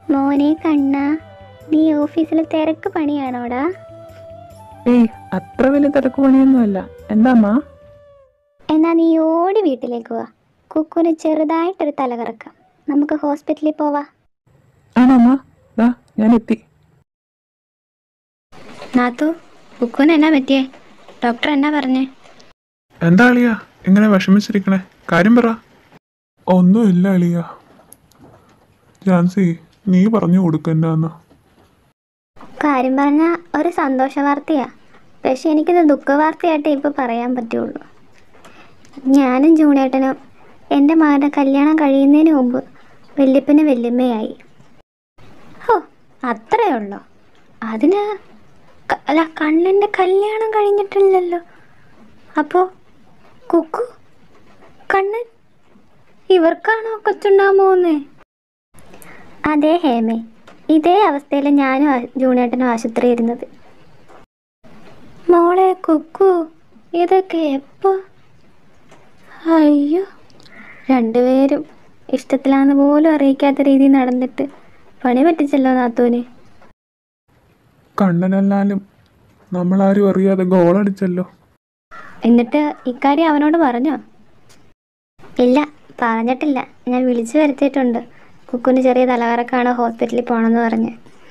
മോനെ കണ്ണ നീ ഓഫീസിൽ തിരക്ക് പണിയാണോടാ ഏയ് അത്ര വലിയ തിരക്ക് പണിയൊന്നുമല്ല എന്താ അമ്മ എന്നാ നീ ഓടി വീട്ടിലേക്ക് വാ കുക്കുന് ചെറുതായിട്ടൊരു തലകറക്കം നമുക്ക് ഹോസ്പിറ്റലിൽ പോവാ ആണോ അമ്മ ദാ ഞാൻ എത്തി നാത്തു കുക്കുന് എന്നാ പറ്റിയേ ഡോക്ടർ എന്നാ പറഞ്ഞേ എന്താ അളിയ ഇങ്ങനെ വിഷമിച്ചിരിക്കണേ കാര്യം പറ ഒന്നുമില്ല അളിയ ജാൻസി നീ പറഞ്ഞു കൊടുക്കന്നാന്ന് കാര്യം പറഞ്ഞാൽ ഒരു സന്തോഷ വാർത്തയാ പക്ഷെ എനിക്കിത് ദുഃഖ വാർത്തയായിട്ടേ ഇപ്പോൾ പറയാൻ പറ്റുള്ളൂ ഞാനും ജൂണേട്ടനും എൻ്റെ മകൻ്റെ കല്യാണം കഴിയുന്നതിന് മുമ്പ് വല്യപ്പന് വല്യമ്മയായി ഹോ അത്രയേ ഉള്ളൂ അതിന് ക- അല്ല കണ്ണൻ്റെ കല്യാണം കഴിഞ്ഞിട്ടില്ലല്ലോ അപ്പോൾ കുക്കു കണ്ണൻ ഇവർക്കാണോ കൊച്ചുണ്ടാകാൻ പോകുന്നേ അതെ ഹേമേ ഇതേ അവസ്ഥയിൽ ഞാനും ആ- ജൂണിയേട്ടനും ആശുപത്രി ഇരുന്നത് മോളെ കുക്കു ഇതൊക്കെ എപ്പോ അയ്യോ രണ്ടുപേരും ഇഷ്ടത്തിലാന്ന് പോലും അറിയിക്കാത്ത രീതിയിൽ നടന്നിട്ട് പണി പറ്റിച്ചല്ലോ നാത്തൂന് കണ്ണനല്ലാലും നമ്മളാരും അറിയാതെ ഗോളടിച്ചല്ലോ എന്നിട്ട് ഇക്കാര്യം അവനോട് പറഞ്ഞോ ഇല്ല പറഞ്ഞിട്ടില്ല ഞാൻ വിളിച്ചു വരുത്തിയിട്ടുണ്ട് കുക്കുന് ചെറിയ തലകറക്കാണ് ഹോസ്പിറ്റലിൽ പോകണമെന്ന് പറഞ്ഞ്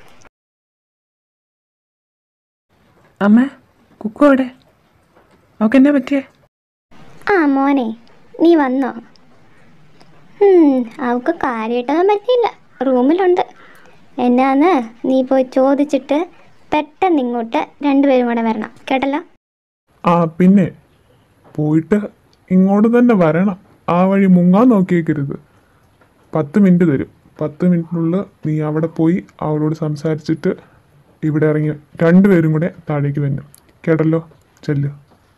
അമ്മ കുക്കു അവിടെ അവൾക്ക് എന്നാ പറ്റിയേ ആ മോനെ നീ വന്നോ ഉം, അവൾക്ക് കാര്യമായിട്ടൊന്നും പറ്റിയില്ല റൂമിലുണ്ട് എന്നാന്ന് നീ പോയി ചോദിച്ചിട്ട് പെട്ടെന്ന് ഇങ്ങോട്ട് രണ്ടുപേരും കൂടെ വരണം കേട്ടല്ലോ ആ പിന്നെ പോയിട്ട് ഇങ്ങോട്ട് തന്നെ വരണം ആ വഴി മുങ്ങാൻ നോക്കിയേക്കരുത് പത്ത് മിനിറ്റ് തരും പത്ത് മിനിറ്റിനുള്ളിൽ നീ അവിടെ പോയി അവളോട് സംസാരിച്ചിട്ട് ഇവിടെ ഇറങ്ങി രണ്ടുപേരും കൂടെ താഴേക്ക് വരണം കേട്ടല്ലോ ചെല്ലു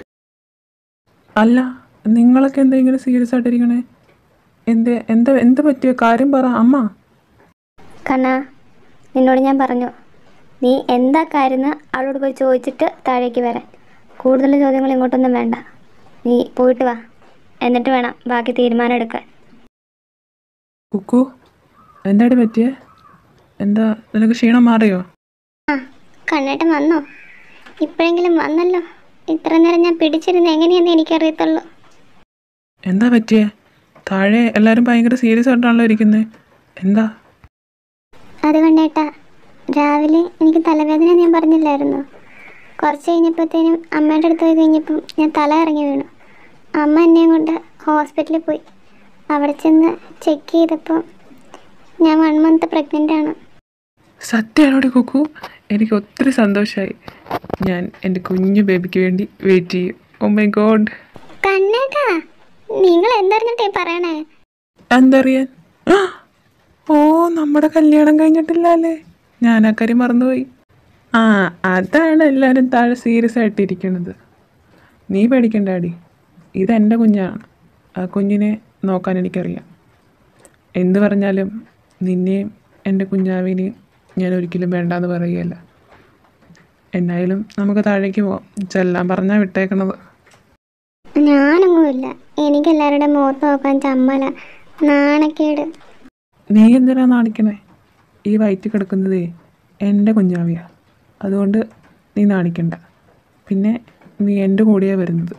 അല്ല നിങ്ങളൊക്കെ എന്താ ഇങ്ങനെ സീരിയസ് ആയിട്ടിരിക്കണേ എന്ത് എന്താ എന്താ പറ്റിയ കാര്യം പറ അമ്മ കണ്ണാ നിന്നോട് ഞാൻ പറഞ്ഞു നീ എന്താ കാര്യം അവളോട് പോയി ചോദിച്ചിട്ട് താഴേക്ക് വരാൻ കൂടുതൽ ചോദ്യങ്ങൾ ഇങ്ങോട്ടൊന്നും വേണ്ട നീ പോയിട്ട് വാ എന്നിട്ട് വേണം ബാക്കി തീരുമാനം എടുക്കാൻ കുക്കു എന്താടി പറ്റിയേ എന്താ നിനക്ക് ക്ഷീണം മാറിയോ ആ കണ്ണേട്ടൻ വന്നോ ഇപ്പോഴെങ്കിലും വന്നല്ലോ ഇത്ര നേരം ഞാൻ പിടിച്ചിരുന്ന് എങ്ങനെയെന്ന് എനിക്കറിയത്തുള്ളൂ എന്താ പറ്റിയേ താഴെ എല്ലാവരും ഭയങ്കര സീരിയസ് ആയിട്ടാണല്ലോ ഇരിക്കുന്നത് എന്താ അത് കണ്ണേട്ടാ രാവിലെ എനിക്ക് തലവേദന ഞാൻ പറഞ്ഞില്ലായിരുന്നു കുറച്ച് കഴിഞ്ഞപ്പോഴത്തേനും അമ്മയുടെ അടുത്ത് പോയി കഴിഞ്ഞപ്പം ഞാൻ തല ഇറങ്ങി വീണു അമ്മ എന്നെയും കൊണ്ട് ഹോസ്പിറ്റലിൽ പോയി അവിടെ ചെന്ന് ചെക്ക് ചെയ്തപ്പോൾ ഞാൻ വൺ മന്ത് പ്രഗ്നൻ്റ് ആണ് സത്യമാണോടി കുക്കു എനിക്ക് ഒത്തിരി സന്തോഷമായി ഞാൻ എൻ്റെ കുഞ്ഞു ബേബിക്ക് വേണ്ടി വെയിറ്റ് ചെയ്യും ഓ മൈ ഗോഡ് കണ്ണേട്ടാ നിങ്ങൾ എന്തറിഞ്ഞിട്ടേ പറയണേ എന്തറിയാൻ ആ! ഓ നമ്മുടെ കല്യാണം കഴിഞ്ഞിട്ടില്ല അല്ലേ ഞാൻ ആ കാര്യം മറന്നുപോയി ആ അതാണ് എല്ലാവരും താഴെ സീരിയസ് ആയിട്ടിരിക്കണത് നീ പേടിക്കണ്ടാടി ഇതെൻ്റെ കുഞ്ഞാണ് ആ കുഞ്ഞിനെ നോക്കാൻ എനിക്കറിയാം എന്ത് പറഞ്ഞാലും നിന്നെയും എൻ്റെ കുഞ്ഞാവിനെയും ഞാൻ ഒരിക്കലും വേണ്ടാന്ന് പറയുകയല്ല എന്നായാലും നമുക്ക് താഴേക്ക് പോവാം ചെല്ലാൻ പറഞ്ഞാൽ വിട്ടേക്കണത് ഞാനൊന്നുമില്ല എനിക്ക് എല്ലാവരുടെ മുഖത്ത് നോക്കാൻ ചമ്മല നാണക്കേട് നീ എന്തിനാ നാണിക്കണേ ഈ വയറ്റിൽ കിടക്കുന്നതേ എൻ്റെ കുഞ്ഞാവിയാ അതുകൊണ്ട് നീ നാണിക്കണ്ട പിന്നെ നീ എൻ്റെ കൂടെയാണ് വരുന്നത്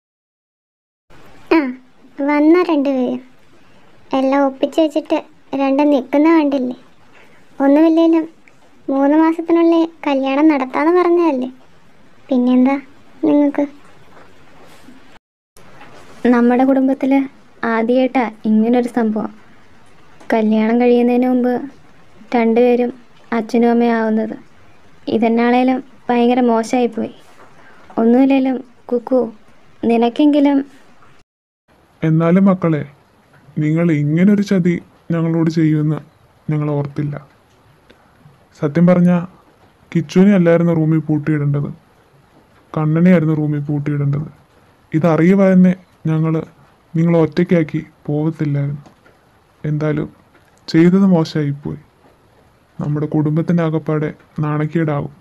ആ വന്ന രണ്ടുപേരും എല്ലാം ഒപ്പിച്ച് വെച്ചിട്ട് രണ്ടും നിൽക്കുന്ന കണ്ടില്ലേ ഒന്നുമില്ലേലും മൂന്ന് മാസത്തിനുള്ളിൽ കല്യാണം നടത്താന്ന് പറഞ്ഞതല്ലേ പിന്നെന്താ നിങ്ങൾക്ക് നമ്മുടെ കുടുംബത്തിൽ ആദ്യമായിട്ടാ ഇങ്ങനൊരു സംഭവം കല്യാണം കഴിയുന്നതിന് മുമ്പ് രണ്ടുപേരും അച്ഛനും അമ്മയും ആവുന്നത് ഇതെന്നാണേലും ഭയങ്കര മോശമായിപ്പോയി ഒന്നുമില്ലേലും കുക്കു നിനക്കെങ്കിലും എന്നാലും മക്കളെ നിങ്ങൾ ഇങ്ങനൊരു ചതി ഞങ്ങളോട് ചെയ്യുമെന്ന് ഞങ്ങൾ ഓർത്തില്ല സത്യം പറഞ്ഞാൽ കിച്ചുവിനെ അല്ലായിരുന്നു റൂമിൽ പൂട്ടിയിടേണ്ടത് കണ്ണനെയായിരുന്നു റൂമിൽ പൂട്ടിയിടേണ്ടത് ഇതറിയുവാന്നെ ഞങ്ങൾ നിങ്ങളെ ഒറ്റയ്ക്കാക്കി പോകത്തില്ലായിരുന്നു എന്തായാലും ചെയ്തത് മോശമായിപ്പോയി നമ്മുടെ കുടുംബത്തിൻ്റെ ആകപ്പാടെ നാണക്കേടാവും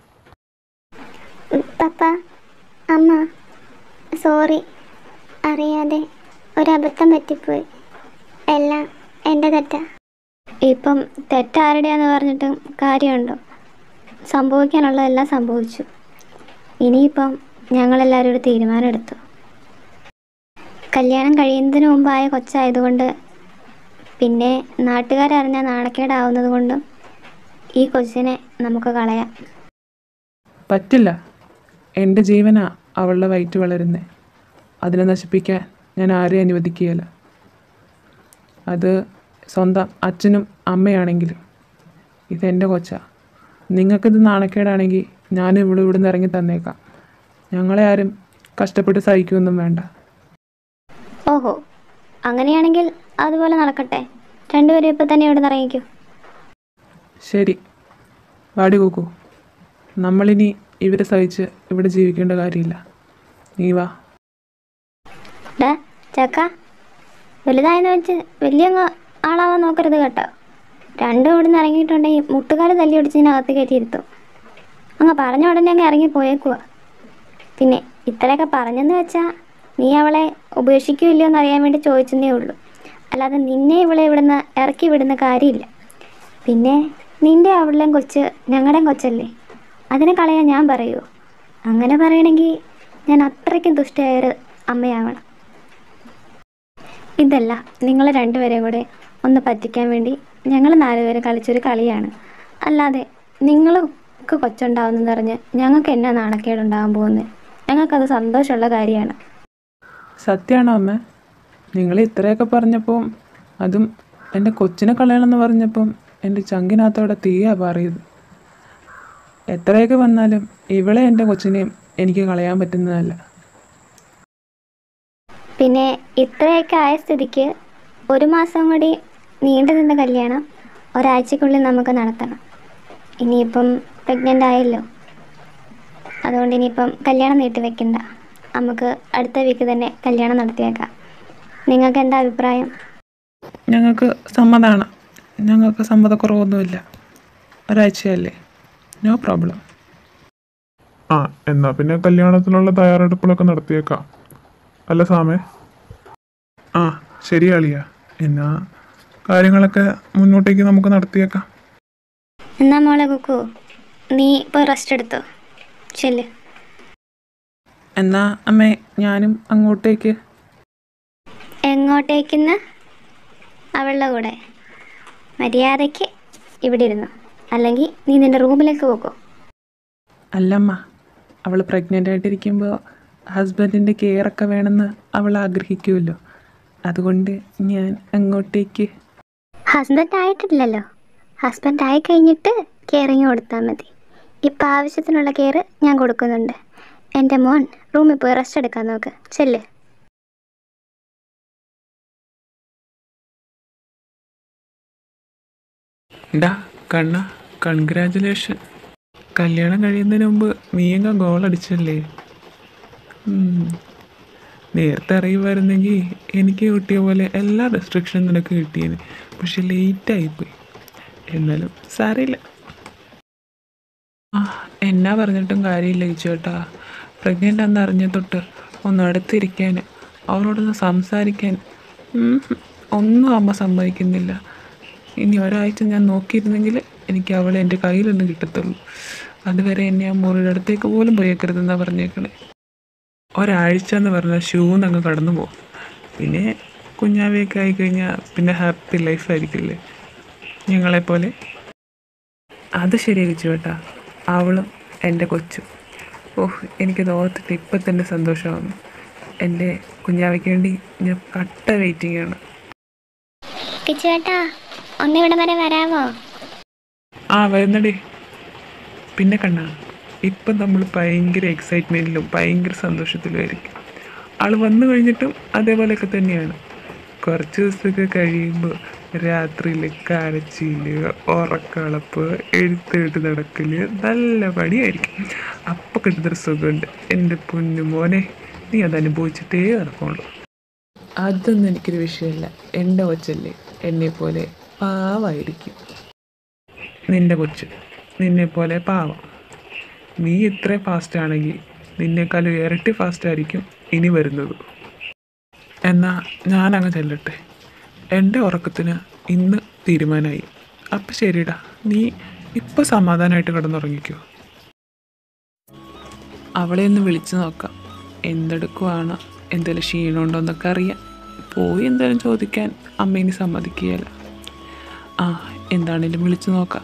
പപ്പ അമ്മ സോറി അറിയാതെ ഒരബദ്ധം പറ്റിപ്പോയി എല്ലാം എൻ്റെ തെറ്റാ ഇപ്പം തെറ്റാരുടെയാന്ന് പറഞ്ഞിട്ടും കാര്യമുണ്ടോ സംഭവിക്കാനുള്ളതെല്ലാം സംഭവിച്ചു ഇനിയിപ്പം ഞങ്ങളെല്ലാവരും ഒരു തീരുമാനം എടുത്തു കല്യാണം കഴിയുന്നതിന് മുമ്പായ കൊച്ചായതുകൊണ്ട് പിന്നെ നാട്ടുകാരറിഞ്ഞാൽ നാണക്കേടാവുന്നത് കൊണ്ടും ഈ കൊച്ചിനെ നമുക്ക് കളയാം പറ്റില്ല എൻ്റെ ജീവനാ അവളുടെ വയറ്റ് വളരുന്നത് അതിനെ നശിപ്പിക്കാൻ ഞാൻ ആരെയും അനുവദിക്കുകയില്ല അത് സ്വന്തം അച്ഛനും അമ്മയാണെങ്കിലും ഇതെൻ്റെ കൊച്ചാ നിങ്ങൾക്കിത് നാണക്കേടാണെങ്കിൽ ഞാൻ ഇവിടെ ഇവിടുന്ന് ഇറങ്ങി തന്നേക്കാം ഞങ്ങളെ ആരും കഷ്ടപ്പെട്ട് സഹിക്കുകയൊന്നും വേണ്ട ഓഹോ അങ്ങനെയാണെങ്കിൽ അതുപോലെ നടക്കട്ടെ രണ്ടുപേരും ഇപ്പം തന്നെ ഇവിടെ നിന്ന് ഇറങ്ങിക്കൂ ശരി വാടി കൂക്കു നമ്മളിനി ഇവരെ സഹിച്ച് ഇവിടെ ജീവിക്കേണ്ട കാര്യമില്ല നീ വാ ഡാ ചക്ക വലുതായെന്ന് വെച്ച് വലിയ അങ്ങ് ആളാവാൻ നോക്കരുത് കേട്ടോ രണ്ടും ഇവിടുന്ന് ഇറങ്ങിയിട്ടുണ്ടെങ്കിൽ മുട്ടുകാല് തല്ലി ഒടിച്ചതിനകത്ത് കയറ്റിയിരുത്തും അങ്ങ് പറഞ്ഞ ഉടനെ അങ്ങ് ഇറങ്ങി പോയേക്കുക പിന്നെ ഇത്രയൊക്കെ പറഞ്ഞെന്ന് വെച്ചാൽ നീ അവളെ ഉപേക്ഷിക്കുമല്ലോ എന്ന് അറിയാൻ വേണ്ടി ചോദിച്ചെന്നേ ഉള്ളൂ അല്ലാതെ നിന്നെ ഇവളെ ഇവിടുന്ന് ഇറക്കി വിടുന്ന കാര്യമില്ല പിന്നെ നിന്റെ അവളുടെയും കൊച്ച് ഞങ്ങളുടെയും കൊച്ചല്ലേ അതിനെ കളയാൻ ഞാൻ പറയുമോ അങ്ങനെ പറയണമെങ്കിൽ ഞാൻ അത്രയ്ക്കും ദുഷ്ടയായൊരു അമ്മയാവണം ഇതല്ല നിങ്ങൾ രണ്ടുപേരെയും കൂടെ ഒന്ന് പറ്റിക്കാൻ വേണ്ടി ഞങ്ങൾ നാലുപേരും കളിച്ചൊരു കളിയാണ് അല്ലാതെ നിങ്ങൾക്ക് കൊച്ചുണ്ടാവുന്നെന്ന് പറഞ്ഞ് ഞങ്ങൾക്ക് എന്നാ നാണക്കേടുണ്ടാകാൻ പോകുന്നത് ഞങ്ങൾക്കത് സന്തോഷമുള്ള കാര്യമാണ് സത്യമാണോ അമ്മ നിങ്ങൾ ഇത്രയൊക്കെ പറഞ്ഞപ്പോൾ അതും എൻ്റെ കൊച്ചിനെ കളയണമെന്ന് പറഞ്ഞപ്പം എൻ്റെ ചങ്കിനകത്തോടെ തീയാ പറയുന്നത് എത്രയൊക്കെ വന്നാലും ഇവളെ എൻ്റെ കൊച്ചിനെയും എനിക്ക് കളയാൻ പറ്റുന്നതല്ല പിന്നെ ഇത്രയൊക്കെ ആയ സ്ഥിതിക്ക് ഒരു മാസം കൂടി നീണ്ടു നിന്ന കല്യാണം ഒരാഴ്ചക്കുള്ളിൽ നമുക്ക് നടത്തണം ഇനിയിപ്പം പ്രഗ്നൻ്റ് ആയല്ലോ അതുകൊണ്ട് ഇനിയിപ്പം കല്യാണം നീട്ടി വെക്കണ്ട നമുക്ക് അടുത്ത വീക്ക് തന്നെ കല്യാണം നടത്തിയേക്കാം നിങ്ങൾക്ക് എന്താ അഭിപ്രായം ഞങ്ങൾക്ക് സമ്മതമാണ് ഞങ്ങൾക്ക് സമ്മതക്കുറവൊന്നുമില്ല ഒരാഴ്ചയല്ലേ നോ പ്രോബ്ലം ആ എന്നാ പിന്നെ കല്യാണത്തിനുള്ള തയ്യാറെടുപ്പുകളൊക്കെ നടത്തിയേക്കാം അല്ല സാമേ ആ ശരി അളിയ എന്നാ കാര്യങ്ങളൊക്കെ മുന്നോട്ടേക്ക് നമുക്ക് നടത്തിയേക്കാം എന്നാ മോളെ കുക്കു നീ ഇപ്പോൾ റെസ്റ്റ് എടുത്തോ ചെല്ല് എന്നാ അമ്മേ ഞാനും അങ്ങോട്ടേക്ക് എങ്ങോട്ടേക്കെന്ന് അവളുടെ കൂടെ മര്യാദയ്ക്ക് ഇവിടെ ഇരുന്നു അല്ലെങ്കിൽ നീ നിന്റെ റൂമിലേക്ക് പോക്കോ അല്ലമ്മ അവൾ പ്രഗ്നൻ്റ് ആയിട്ടിരിക്കുമ്പോൾ ഹസ്ബൻഡിൻ്റെ കെയറൊക്കെ വേണമെന്ന് അവൾ ആഗ്രഹിക്കുമല്ലോ അതുകൊണ്ട് ഞാൻ അങ്ങോട്ടേക്ക് ഹസ്ബൻഡ് ആയിട്ടില്ലല്ലോ ഹസ്ബൻഡ് ആയി കഴിഞ്ഞിട്ട് കെയറിങ് കൊടുത്താൽ മതി ഇപ്പം ആവശ്യത്തിനുള്ള കെയർ ഞാൻ കൊടുക്കുന്നുണ്ട് എൻ്റെ മോൻ റൂമിൽ പോയി റെസ്റ്റ് എടുക്കാൻ നോക്ക് ചെല്ല് ഡാ കണ്ണ കൺഗ്രാജുലേഷൻ കല്യാണം കഴിയുന്നതിന് മുമ്പ് നീയങ്ങ ഗോൾ അടിച്ചല്ലേ ഉം. നേരത്തെ അറിയുമായിരുന്നെങ്കിൽ എനിക്ക് കിട്ടിയ പോലെ എല്ലാ റെസ്ട്രിക്ഷനും നിനക്ക് കിട്ടിയേനെ പക്ഷെ ലേറ്റായിപ്പോയി എന്നാലും സാരമില്ല ആ എന്നാ പറഞ്ഞിട്ടും കാര്യമില്ല ചേട്ടാ പ്രഗ്നൻ്റ് എന്ന് അറിഞ്ഞ തൊട്ട് ഒന്ന് അടുത്തിരിക്കാൻ അവളോടൊന്ന് സംസാരിക്കാൻ ഉം, ഒന്നും അമ്മ സമ്മതിക്കുന്നില്ല ഇനി ഒരാഴ്ച ഞാൻ നോക്കിയിരുന്നെങ്കിൽ എനിക്ക് അവളെ എൻ്റെ കയ്യിലൊന്നും കിട്ടത്തുള്ളൂ അതുവരെ എന്നെ ആ മുറിയുടെ അടുത്തേക്ക് പോലും പോയേക്കരുതെന്നാണ് പറഞ്ഞേക്കണേ ഒരാഴ്ച എന്ന് പറഞ്ഞാൽ ഷൂന്ന് അങ്ങ് കടന്നു പോകും പിന്നെ കുഞ്ഞാവയൊക്കെ ആയിക്കഴിഞ്ഞാൽ പിന്നെ ഹാപ്പി ലൈഫായിരിക്കില്ലേ ഞങ്ങളെപ്പോലെ അത് ശരിയാക്കിച്ചു കേട്ടാ അവളും എൻ്റെ കൊച്ചും ഓഹ് എനിക്കത് ഓർത്തിട്ട് ഇപ്പം തന്നെ സന്തോഷമാകുന്നു എൻ്റെ കുഞ്ഞാവയ്ക്ക് വേണ്ടി ഞാൻ കട്ട വെയിറ്റിംഗ് ആണ് കിച്ചുവേട്ടാ ഒന്നിവിടെ വരെ വരാമോ ആ വരുന്നടി പിന്നെ കണ്ണ ഇപ്പം നമ്മൾ ഭയങ്കര എക്സൈറ്റ്മെൻറ്റിലും ഭയങ്കര സന്തോഷത്തിലുമായിരിക്കും ആൾ വന്നു കഴിഞ്ഞിട്ടും അതേപോലെയൊക്കെ തന്നെയാണ് കുറച്ച് ദിവസമൊക്കെ കഴിയുമ്പോൾ രാത്രിയിൽ കരച്ചില് ഉറക്കളപ്പ് എഴുത്തെഴുത്ത് നടക്കൽ നല്ല പണിയായിരിക്കും അപ്പം കിട്ടുന്നൊരു സുഖമുണ്ട് എൻ്റെ പൊന്നു മോനെ നീ അത് അനുഭവിച്ചിട്ടേ നടക്കുള്ളൂ അതൊന്നും എനിക്കൊരു വിഷയമല്ല എൻ്റെ കൊച്ചല്ലേ എന്നെപ്പോലെ പാവായിരിക്കും നിന്റെ കൊച്ച് നിന്നെപ്പോലെ പാവം നീ ഇത്ര ഫാസ്റ്റ് ആണെങ്കിൽ നിന്നേക്കാളും ഇരട്ടി ഫാസ്റ്റ് ആയിരിക്കും ഇനി വരുന്നത് എന്നാ ഞാനങ്ങ് ചെല്ലട്ടെ എൻ്റെ ഉറക്കത്തിന് ഇന്ന് തീരുമാനമായി അപ്പം ശരിടാ നീ ഇപ്പം സമാധാനമായിട്ട് കിടന്നുറങ്ങിക്കോ അവളെ ഒന്ന് വിളിച്ചു നോക്കാം എന്തെടുക്കുവാണ് എന്തെങ്കിലും ക്ഷീണമുണ്ടോ എന്നൊക്കെ അറിയാം പോയി എന്തായാലും ചോദിക്കാൻ അമ്മേനെ സമ്മതിക്കുകയല്ല ആ എന്താണേലും വിളിച്ചു നോക്കാം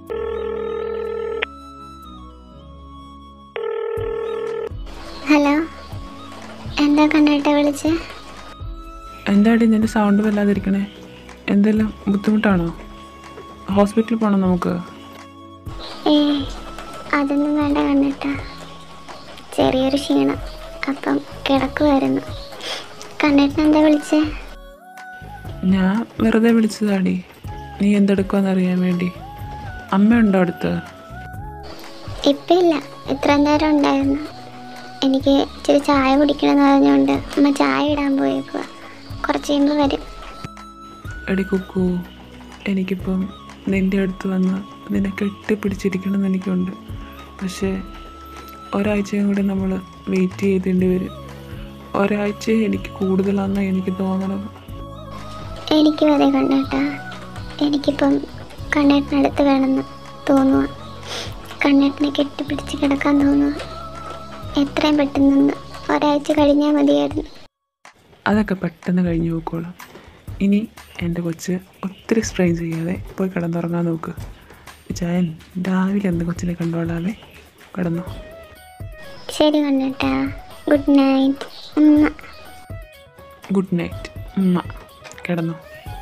ഹലോ എന്താ കണ്ണേട്ട വിളിച്ചേ എന്താടി നിന്റെ സൗണ്ട് വല്ലാതിരിക്കണേ എന്തെല്ലാം ബുദ്ധിമുട്ടാണോ ഹോസ്പിറ്റലിൽ പോകണം നമുക്ക് ഏ അതൊന്നും വേണ്ട കണ്ണേട്ട ചെറിയൊരു ക്ഷീണം അപ്പം കിടക്കുമായിരുന്നു കണ്ണേട്ടൻ എന്താ വിളിച്ചേ ഞാൻ വെറുതെ വിളിച്ചതാടി നീ എന്തെടുക്കുമെന്നറിയാൻ വേണ്ടി അമ്മയുണ്ടോ അടുത്ത് ഇപ്പം ഇല്ല ഇത്ര നേരം ഉണ്ടായിരുന്നു എനിക്ക് ഇച്ചിരി ചായ കുടിക്കണമെന്ന് പറഞ്ഞുകൊണ്ട് അമ്മ ചായ ഇടാൻ പോയേക്കുക കുറച്ച് കഴിയുമ്പോൾ വരും എടി കുക്കു എനിക്കിപ്പം നിൻ്റെ അടുത്ത് വന്ന് നിന്നെ കെട്ടിപ്പിടിച്ചിരിക്കണമെന്ന് എനിക്കുണ്ട് പക്ഷേ ഒരാഴ്ചയും കൂടി നമ്മൾ വെയിറ്റ് ചെയ്തേണ്ടി വരും ഒരാഴ്ച എനിക്ക് കൂടുതലാണെന്നാണ് എനിക്ക് തോന്നണത് എനിക്കും അതെ കണ്ണേട്ട എനിക്കിപ്പം കണ്ണേട്ടനടുത്ത് വേണമെന്ന് തോന്നുക കണ്ണേട്ടനെ കെട്ടിപ്പിടിച്ച് കിടക്കാൻ തോന്നുക എത്രയും പെട്ടെന്ന് ഒരാഴ്ച കഴിഞ്ഞാൽ മതിയായിരുന്നു അതൊക്കെ പെട്ടെന്ന് കഴിഞ്ഞു പോയിക്കോളാം ഇനി എൻ്റെ കൊച്ച് ഒത്തിരി സ്ട്രെയിൻ ചെയ്യാതെ പോയി കിടന്നുറങ്ങാൻ നോക്ക് ജയൻ രാവിലെ എന്ത് കൊച്ചിനെ കണ്ടോളാവേ കിടന്നു ശരി കണ്ണേട്ട ഗുഡ് നൈറ്റ് ഉമ്മ ഗുഡ് നൈറ്റ് ഉമ്മ കിടന്നു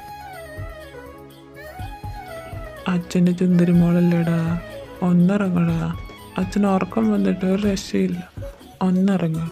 അച്ഛൻ്റെ ചുന്ദരി മോളല്ലേടാ ഒന്നിറങ്ങടാ അച്ഛന് ഉറക്കം വന്നിട്ട് ഒരു രക്ഷയില്ല ഒന്നിറങ്ങ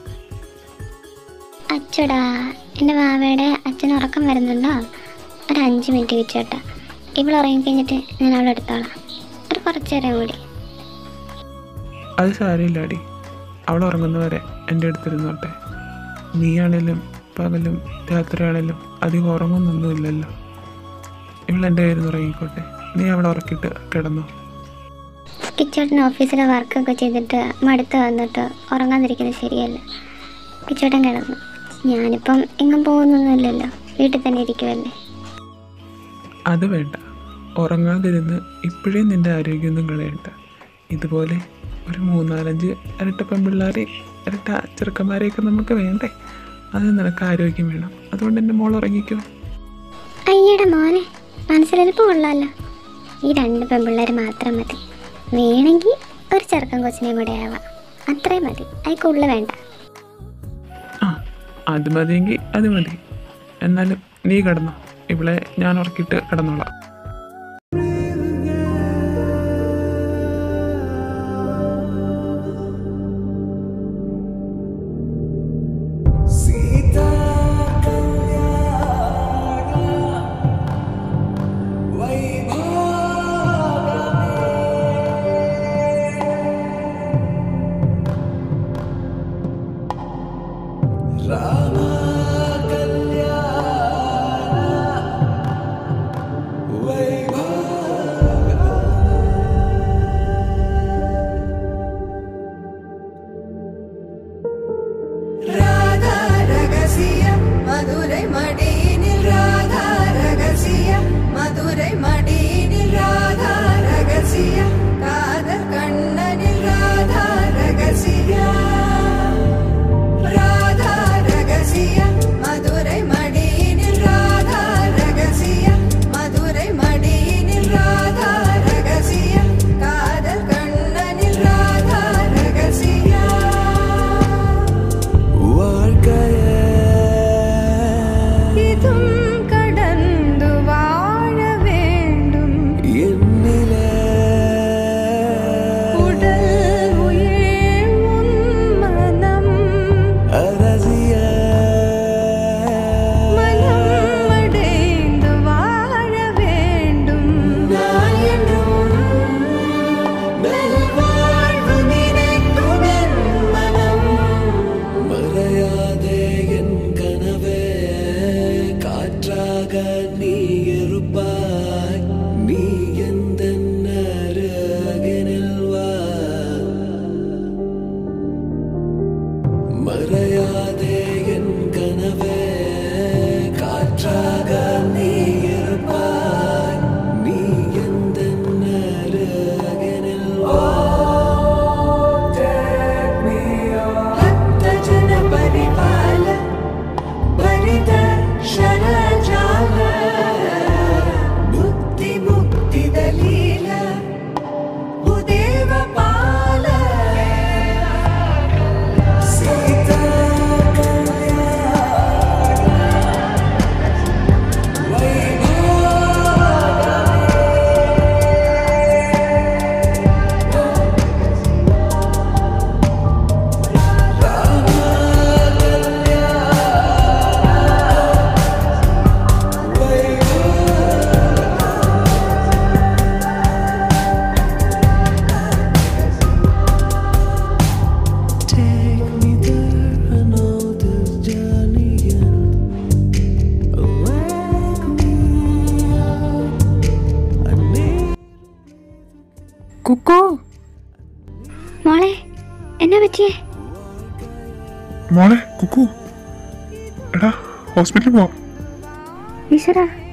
അച്ചടാ എൻ്റെ മാവയുടെ അച്ഛൻ ഉറക്കം വരുന്നുണ്ടോ ഒരു അഞ്ച് മിനിറ്റ് വെച്ചോട്ടാ ഇവിടെ ഉറങ്ങിക്കഴിഞ്ഞിട്ട് ഞാൻ അവളെ എടുത്തോളാം ഒരു കുറച്ച് നേരം കൂടി അത് സാരമില്ലാടി അവൾ ഉറങ്ങുന്നവരെ എൻ്റെ അടുത്തിരുന്നോട്ടെ നീയാണേലും പകലും രാത്രിയാണേലും അധികം ഉറങ്ങുന്നൊന്നുമില്ലല്ലോ ഇവൾ എൻ്റെ കയ്യിൽ നിന്ന് ഉറങ്ങിക്കോട്ടെ നീ അവളെ ഉറക്കിയിട്ട് കിടന്നു കിച്ചോട്ടൻ ഓഫീസിലെ വർക്കൊക്കെ ചെയ്തിട്ട് മടുത്ത് വന്നിട്ട് ഉറങ്ങാതിരിക്കുന്നത് ശരിയല്ല കിച്ചോട്ടൻ കിടന്നു ഞാനിപ്പം എങ്ങും പോകുന്നൊന്നുമില്ലല്ലോ വീട്ടിൽ തന്നെ ഇരിക്കുമല്ലേ അത് വേണ്ട ഉറങ്ങാതിരുന്ന് ഇപ്പോഴേ നിൻ്റെ ആരോഗ്യമൊന്നും കളയണ്ട ഇതുപോലെ ഒരു മൂന്നാലഞ്ച് ഇരട്ട പെൺപിള്ളേരെ ഇരട്ട ചെറുക്കന്മാരെയൊക്കെ നമുക്ക് വേണ്ടേ അത് നിനക്ക് ആരോഗ്യം വേണം അതുകൊണ്ട് എൻ്റെ മോൾ ഉറങ്ങിക്കോ അയ്യടാ മോനെ മനസ്സിലെടുപ്പ് കൊള്ളാമല്ലോ ഈ രണ്ട് പെൺപിള്ളേർ മാത്രം മതി വേണമെങ്കിൽ ഒരു ചെറുക്കൻ കൊച്ചിനെയും കൂടെ ആവാം അത്രയും മതി അതിൽ കൂടുതൽ വേണ്ട ആ അത് മതിയെങ്കിൽ അത് മതി എന്നാലും നീ കിടന്നോ ഇവിടെ ഞാൻ ഉറക്കിയിട്ട് കിടന്നോളാം കുക്കു മോളെ എന്നാ പറ്റിയേ മോളെ കുക്കു എടാ ഹോസ്പിറ്റലിൽ പോവാം ഈശ്വര